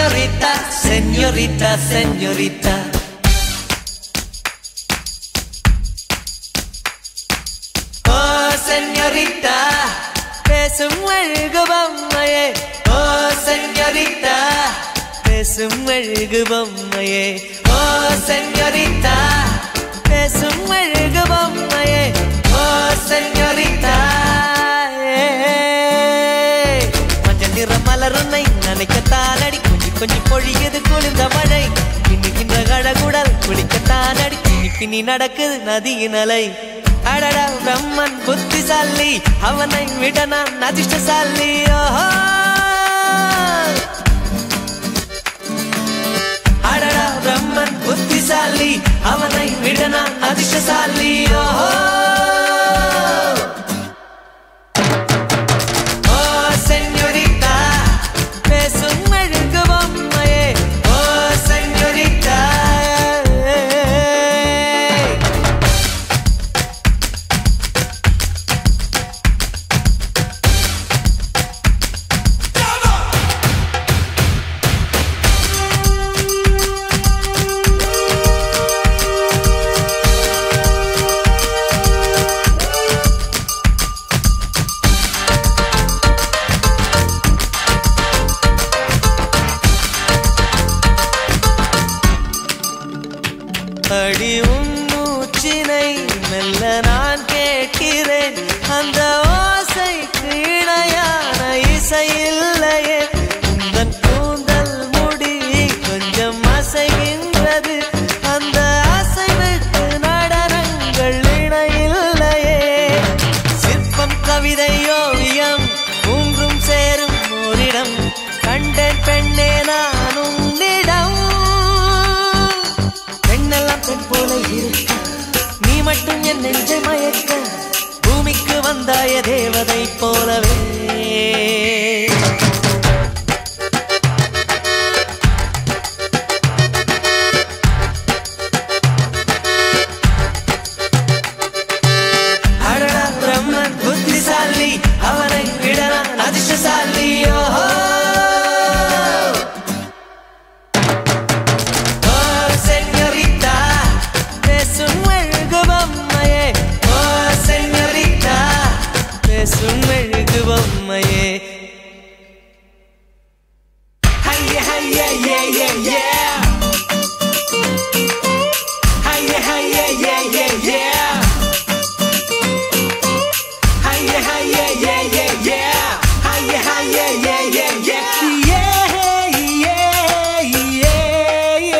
señorita, señorita, señorita. ஓ செஞ்சரிட்டா பேசும் அழகு பொம்மையே ஓ செஞ்சரிட்டா பேசும் அழகு பொம்மையே ஓ செஞ்சரிட்டா பேசும் அழகு பொம்மையே ஓ செஞ்சரிட்டா மஞ்சள் நிற மலருன்னை நினைக்கத்தான் அடி கொஞ்சி கொஞ்சி பொழியுது குளிர்ந்த மழை பின்னுகின்ற கழகுடல் குளிக்கத்தான் அடி பின்னி பின்னி நடக்குது நதியின் அலை அடடா பிரம்மன் புத்திசாலி அவனை விட நான் அதிர்ஷ்டசாலி ஓஹோ அடடா பிரம்மன் புத்திசாலி அவனை விட நான் அதிர்ஷ்டசாலி ஓஹோ ஓ செஞ்சோரிட்டா பேசும் அழகு பொம்மையே ஓ செஞ்சோரிட்டா அடி உன் மூச்சினை மெல்ல நான் கேட்கிறேன் அந்த ஓசைக்கு இணையான இசை இல்லையே உந்தன் கூந்தல் முடி கொஞ்சம் அசைகின்றது அந்த அசைவுக்கு நடனங்கள் இணையில்லையே சிற்பம் கவிதை ஓவியம் மூன்றும் சேரும் ஓரிடம் கண்டேன் பெண்ணே நான் உன்னிடம் பெண்ணெல்லாம் பெண் போல இருக்க நீ மட்டும் என் நெஞ்சை மயக்க பூமிக்கு வந்தாய தேவதை போலவே அடடா பிரம்மன் புத்திசாலி அவனை விட நான் அதிர்ஷ்டசாலி ஓஹோ ஓ செஞ்சரிட்டா பேசும் அழகு பொம்மையே ஓ செஞ்சரிட்டா பேசும் அழகு பொம்மையே ஹைய ஹைய ஏ ஏ ஏ ஹைய ஹைய ஏ ஏ ஏ ஹைய ஹைய ஏ ஏ ஏ ஹைய ஹைய ஏ ஏ ஏ ஏ ஏ ஏ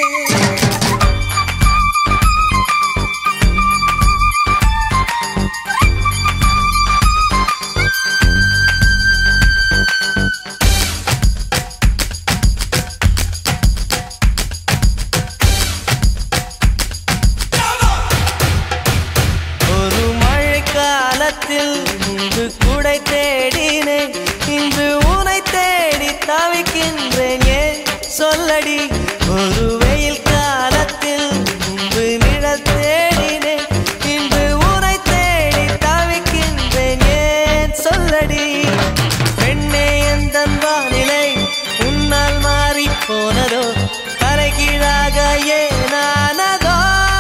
ஒரு மழை காலத்தில் முன்பு குடை தேடினேன் இன்று உனை தேடி தவிக்கின்றேன் ஏன் சொல்லடி ஒரு வெயில் காலத்தில் முன்பு நிழல் தேடினேன் இன்று உனை தேடி தவிக்கின்றேன் ஏன் சொல்லடி பெண்ணே எந்த வானிலை உன்னால் மாறி போனதோ தலைகீழாக ஏனானதோ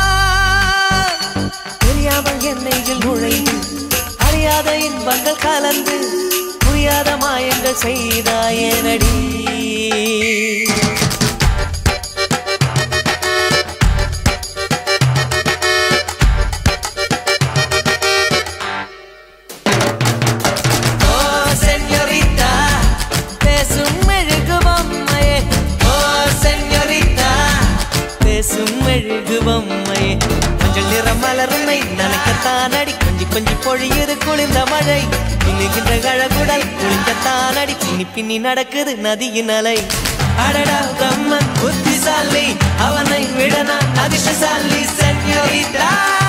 தெரியாமல் என்னைகள் நுழைந்து அறியாத இன்பங்கள் கலந்து புரியாத மாயங்கள் செய்தாயனடி ஓ செஞ்சரிட்டா பேசும் மெழுகு பொம்மையே ஓ செஞ்சரிட்டா பேசும் மெழுகு பொம்மையே மஞ்சள் நிற மலருமை நனைக்கத்தான் அடி கொஞ்சி கொஞ்சி பொழியுது குளிர்ந்த மழை பின்னுகின்ற கழகுடல் குளிக்கத்தான் அடி பின்னி பின்னி நடக்குது நதியின் அலை அடடா பிரம்மன் புத்திசாலி அவனை விட நான் அதிர்ஷ்டசாலி செஞ்சரிட்டா